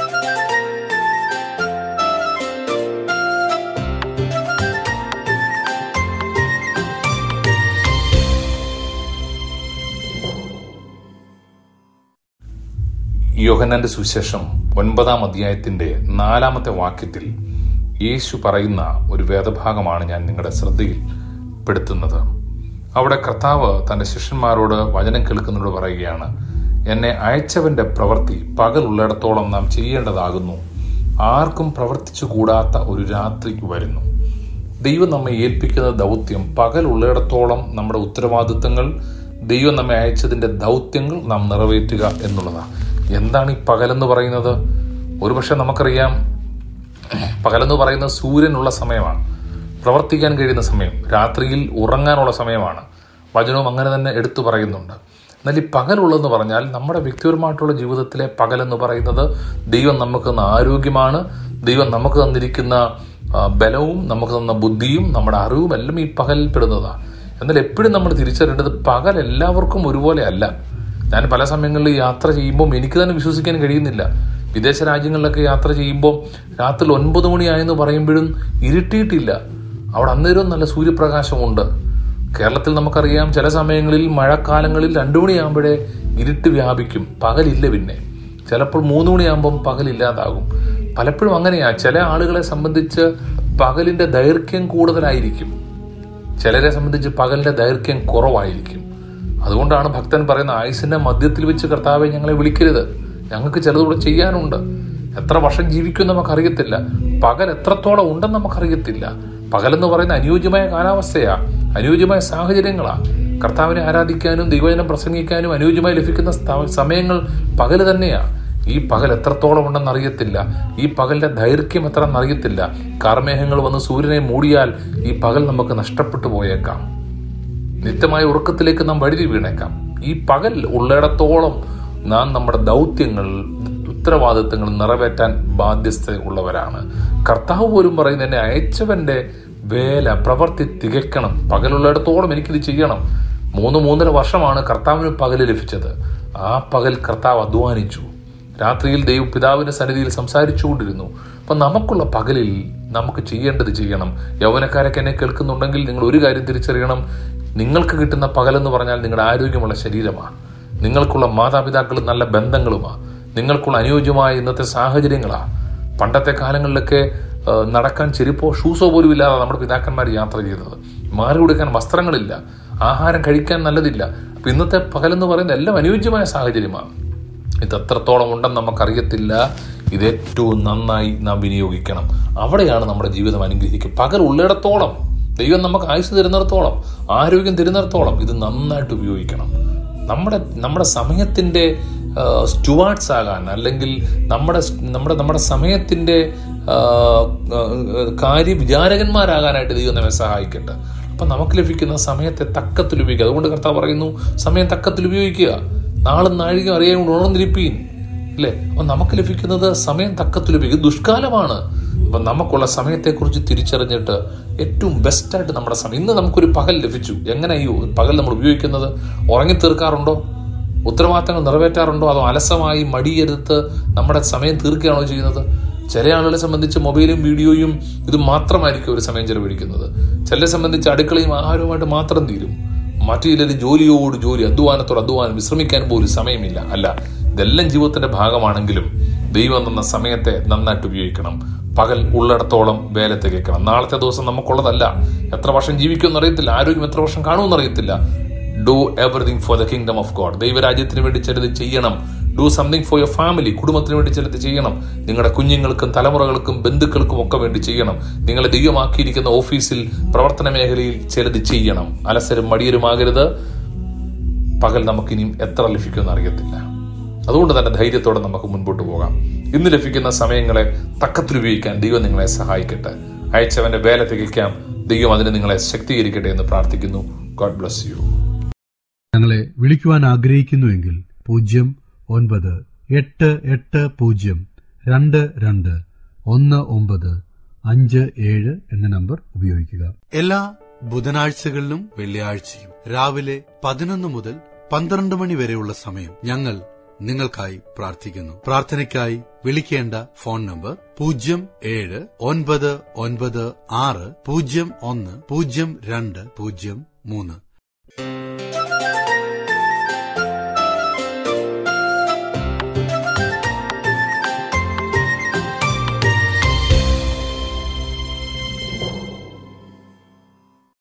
യോഹന്നാന്റെ സുവിശേഷം ഒൻപതാം അധ്യായത്തിന്റെ നാലാമത്തെ വാക്യത്തിൽ യേശു പറയുന്ന ഒരു വേദഭാഗമാണ് ഞാൻ നിങ്ങളുടെ ശ്രദ്ധയിൽ പെടുത്തുന്നത് അവിടെ കർത്താവ് തന്റെ ശിഷ്യന്മാരോട് വചനം കേൾക്കുന്നതോട് പറയുകയാണ് എന്നെ അയച്ചവന്റെ പ്രവൃത്തി പകൽ ഉള്ളിടത്തോളം നാം ചെയ്യേണ്ടതാകുന്നു ആർക്കും പ്രവർത്തിച്ചു കൂടാത്ത ഒരു രാത്രി വരുന്നു ദൈവം നമ്മെ ഏൽപ്പിക്കുന്ന ദൗത്യം പകൽ ഉള്ളിടത്തോളം നമ്മുടെ ഉത്തരവാദിത്തങ്ങൾ ദൈവം നമ്മെ അയച്ചതിന്റെ ദൗത്യങ്ങൾ നാം നിറവേറ്റുക എന്നുള്ളതാണ് എന്താണ് ഈ പകലെന്ന് പറയുന്നത് ഒരുപക്ഷെ നമുക്കറിയാം പകലെന്ന് പറയുന്നത് സൂര്യനുള്ള സമയമാണ് പ്രവർത്തിക്കാൻ കഴിയുന്ന സമയം രാത്രിയിൽ ഉറങ്ങാനുള്ള സമയമാണ് വചനവും അങ്ങനെ തന്നെ എടുത്തു പറയുന്നുണ്ട് എന്നാൽ ഈ പകലുള്ളതെന്ന് പറഞ്ഞാൽ നമ്മുടെ വ്യക്തിപരമായിട്ടുള്ള ജീവിതത്തിലെ പകലെന്ന് പറയുന്നത് ദൈവം നമുക്ക് തന്ന ആരോഗ്യമാണ് ദൈവം നമുക്ക് തന്നിരിക്കുന്ന ആ, ബലവും നമുക്ക് തന്ന ബുദ്ധിയും നമ്മുടെ അറിവും എല്ലാം ഈ പകലിൽ പെടുന്നതാണ് എന്നാൽ എപ്പോഴും നമ്മൾ തിരിച്ചറിയേണ്ടത് പകൽ എല്ലാവർക്കും ഒരുപോലെ അല്ല ഞാൻ പല സമയങ്ങളിൽ യാത്ര ചെയ്യുമ്പോൾ എനിക്ക് തന്നെ വിശ്വസിക്കാൻ കഴിയുന്നില്ല വിദേശ രാജ്യങ്ങളിലൊക്കെ യാത്ര ചെയ്യുമ്പോൾ രാത്രി ഒൻപത് മണിയായെന്ന് പറയുമ്പോഴും ഇരുട്ടിയിട്ടില്ല അവിടെ അന്നേരവും നല്ല സൂര്യപ്രകാശമുണ്ട് കേരളത്തിൽ നമുക്കറിയാം ചില സമയങ്ങളിൽ മഴക്കാലങ്ങളിൽ രണ്ടു മണിയാകുമ്പോഴേ ഇരുട്ട് വ്യാപിക്കും പകലില്ല പിന്നെ ചിലപ്പോൾ മൂന്ന് മണിയാകുമ്പം പകലില്ലാതാകും പലപ്പോഴും അങ്ങനെയാ ചില ആളുകളെ സംബന്ധിച്ച് പകലിന്റെ ദൈർഘ്യം കൂടുതലായിരിക്കും ചിലരെ സംബന്ധിച്ച് പകലിന്റെ ദൈർഘ്യം കുറവായിരിക്കും അതുകൊണ്ടാണ് ഭക്തൻ പറയുന്ന ആയുസിന്റെ മധ്യത്തിൽ വെച്ച് കർത്താവെ ഞങ്ങളെ വിളിക്കരുത് ഞങ്ങൾക്ക് ചിലതുകൂടെ ചെയ്യാനുണ്ട് എത്ര വർഷം ജീവിക്കും നമുക്കറിയത്തില്ല പകൽ എത്രത്തോളം ഉണ്ടെന്ന് നമുക്കറിയത്തില്ല പകലെന്ന് പറയുന്ന അനുയോജ്യമായ കാലാവസ്ഥയാ അനുയോജ്യമായ സാഹചര്യങ്ങളാ കർത്താവിനെ ആരാധിക്കാനും ദൈവജനം പ്രസംഗിക്കാനും അനുയോജ്യമായി ലഭിക്കുന്ന സ്ഥ- സമയങ്ങൾ പകല് തന്നെയാ ഈ പകൽ എത്രത്തോളം ഉണ്ടെന്ന് അറിയത്തില്ല ഈ പകലിന്റെ ദൈർഘ്യം എത്ര എന്നറിയത്തില്ല കാർമേഘങ്ങൾ വന്ന് സൂര്യനെ മൂടിയാൽ ഈ പകൽ നമുക്ക് നഷ്ടപ്പെട്ടു പോയേക്കാം നിത്യമായ ഉറക്കത്തിലേക്ക് നാം വഴുതി വീണേക്കാം ഈ പകൽ ഉള്ളിടത്തോളം നാം നമ്മുടെ ദൗത്യങ്ങൾ ഉത്തരവാദിത്തങ്ങൾ നിറവേറ്റാൻ ബാധ്യസ്ഥ കർത്താവ് പോലും പറയുന്ന എന്നെ അയച്ചവന്റെ വേല പ്രവർത്തി തികയ്ക്കണം പകലുള്ളിടത്തോളം എനിക്കിത് ചെയ്യണം മൂന്ന് മൂന്നര വർഷമാണ് കർത്താവിന് പകല് ലഭിച്ചത് ആ പകൽ കർത്താവ് അധ്വാനിച്ചു രാത്രിയിൽ ദൈവ പിതാവിന്റെ സന്നിധിയിൽ സംസാരിച്ചുകൊണ്ടിരുന്നു അപ്പൊ നമുക്കുള്ള പകലിൽ നമുക്ക് ചെയ്യേണ്ടത് ചെയ്യണം യൗവനക്കാരൊക്കെ എന്നെ കേൾക്കുന്നുണ്ടെങ്കിൽ നിങ്ങൾ ഒരു കാര്യം തിരിച്ചറിയണം നിങ്ങൾക്ക് കിട്ടുന്ന പകലെന്ന് പറഞ്ഞാൽ നിങ്ങളുടെ ആരോഗ്യമുള്ള ശരീരമാണ് നിങ്ങൾക്കുള്ള മാതാപിതാക്കളും നല്ല ബന്ധങ്ങളുമാണ് നിങ്ങൾക്കുള്ള അനുയോജ്യമായ ഇന്നത്തെ സാഹചര്യങ്ങളാണ് പണ്ടത്തെ കാലങ്ങളിലൊക്കെ ആ, നടക്കാൻ ചെരുപ്പോ ഷൂസോ പോലും ഇല്ലാതെ നമ്മുടെ പിതാക്കന്മാർ യാത്ര ചെയ്തത് മാറി കൊടുക്കാൻ വസ്ത്രങ്ങളില്ല ആഹാരം കഴിക്കാൻ നല്ലതില്ല അപ്പൊ ഇന്നത്തെ പകലെന്ന് പറയുന്നത് എല്ലാം അനുയോജ്യമായ സാഹചര്യമാണ് ഇത് എത്രത്തോളം ഉണ്ടെന്ന് നമുക്കറിയത്തില്ല ഇത് ഏറ്റവും നന്നായി നാം വിനിയോഗിക്കണം അവിടെയാണ് നമ്മുടെ ജീവിതം അനുഗ്രഹിക്കുക പകൽ ഉള്ളിടത്തോളം ദൈവം നമുക്ക് ആയുസ് തരുന്നിടത്തോളം ആരോഗ്യം തരുന്നിടത്തോളം ഇത് നന്നായിട്ട് ഉപയോഗിക്കണം നമ്മുടെ നമ്മുടെ സമയത്തിൻ്റെ സ്റ്റുവാർട്സ് ആകാൻ അല്ലെങ്കിൽ നമ്മുടെ നമ്മുടെ നമ്മുടെ സമയത്തിൻ്റെ ആ, ആ, കാര്യ വിചാരകന്മാരാകാനായിട്ട് ദൈവം നമ്മെ സഹായിക്കട്ടെ അപ്പം നമുക്ക് ലഭിക്കുന്ന സമയത്തെ തക്കത്തിൽ ഉപയോഗിക്കുക അതുകൊണ്ട് കർത്താവ് പറയുന്നു സമയം തക്കത്തിൽ ഉപയോഗിക്കുക നാളും നാഴിക അറിയാൻ ഉണർന്നിരിപ്പീൻ അല്ലേ അപ്പൊ നമുക്ക് ലഭിക്കുന്നത് സമയം തക്കത്തിൽ ഉപയോഗിക്കും ഇത് ദുഷ്കാലമാണ് അപ്പൊ നമുക്കുള്ള സമയത്തെക്കുറിച്ച് തിരിച്ചറിഞ്ഞിട്ട് ഏറ്റവും ബെസ്റ്റായിട്ട് നമ്മുടെ സമയം ഇന്ന് നമുക്കൊരു പകൽ ലഭിച്ചു എങ്ങനെ ഈ പകൽ നമ്മൾ ഉപയോഗിക്കുന്നത് ഉറങ്ങി തീർക്കാറുണ്ടോ ഉത്തരവാദിത്തങ്ങൾ നിറവേറ്റാറുണ്ടോ അതോ അലസമായി മടിയെടുത്ത് നമ്മുടെ സമയം തീർക്കുകയാണോ ചെയ്യുന്നത് ചില ആളുകളെ സംബന്ധിച്ച് മൊബൈലും വീഡിയോയും ഇത് മാത്രമായിരിക്കും ഒരു സമയം ചെലവഴിക്കുന്നത് ചിലരെ സംബന്ധിച്ച് അടുക്കളയും ആഹാരവുമായിട്ട് മാത്രം തീരും മറ്റു ചിലർ ജോലിയോട് ജോലി അധ്വാനത്തോട് അധ്വാനം വിശ്രമിക്കാൻ പോലും സമയമില്ല അല്ല ഇതെല്ലാം ജീവിതത്തിന്റെ ഭാഗമാണെങ്കിലും ദൈവം തന്ന സമയത്തെ നന്നായിട്ട് ഉപയോഗിക്കണം പകൽ ഉള്ളിടത്തോളം വേല തികയ്ക്കണം നാളത്തെ ദിവസം നമുക്കുള്ളതല്ല എത്ര വർഷം ജീവിക്കുമെന്ന് അറിയത്തില്ല ആരോഗ്യം എത്ര വർഷം കാണുമെന്ന് അറിയത്തില്ല do everything for the kingdom of God ദൈവരാജ്യത്തിന് വേണ്ടി ചിലത് ചെയ്യണം do something for your family കുടുംബത്തിന് വേണ്ടി ചിലത് ചെയ്യണം നിങ്ങളുടെ കുഞ്ഞുങ്ങൾക്കും തലമുറകൾക്കും ബന്ധുക്കൾക്കും ഒക്കെ വേണ്ടി ചെയ്യണം നിങ്ങളെ ദൈവമാക്കിയിരിക്കുന്ന ഓഫീസിൽ പ്രവർത്തന മേഖലയിൽ ചിലത് ചെയ്യണം അലസരും മടിയരുമാകരുത് പകൽ നമുക്കിനിയും എത്ര ലഭിക്കുമെന്ന് അറിയത്തില്ല അതുകൊണ്ട് തന്നെ ധൈര്യത്തോടെ നമുക്ക് മുൻപോട്ട് പോകാം ഇന്ന് ലഭിക്കുന്ന സമയങ്ങളെ തക്കത്തിൽ ഉപയോഗിക്കാൻ ദൈവം നിങ്ങളെ സഹായിക്കട്ടെ അയച്ചവന്റെ വേല തികയ്ക്കാം ദൈവം അതിന് നിങ്ങളെ ശക്തീകരിക്കട്ടെ എന്ന് പ്രാർത്ഥിക്കുന്നു ഗോഡ് ബ്ലസ് യു ഞങ്ങളെ വിളിക്കുവാൻ ആഗ്രഹിക്കുന്നുവെങ്കിൽ പൂജ്യം ഒൻപത് എട്ട് എട്ട് പൂജ്യം രണ്ട് രണ്ട് ഒന്ന് ഒമ്പത് അഞ്ച് ഏഴ് എന്ന നമ്പർ ഉപയോഗിക്കുക എല്ലാ ബുധനാഴ്ചകളിലും വെള്ളിയാഴ്ചയും രാവിലെ പതിനൊന്ന് മുതൽ പന്ത്രണ്ട് മണി വരെയുള്ള സമയം ഞങ്ങൾ നിങ്ങൾക്കായി പ്രാർത്ഥിക്കുന്നു പ്രാർത്ഥനയ്ക്കായി വിളിക്കേണ്ട ഫോൺ നമ്പർ പൂജ്യം ഏഴ് ഒൻപത് ഒൻപത് ആറ് പൂജ്യം ഒന്ന് പൂജ്യം രണ്ട് പൂജ്യം മൂന്ന്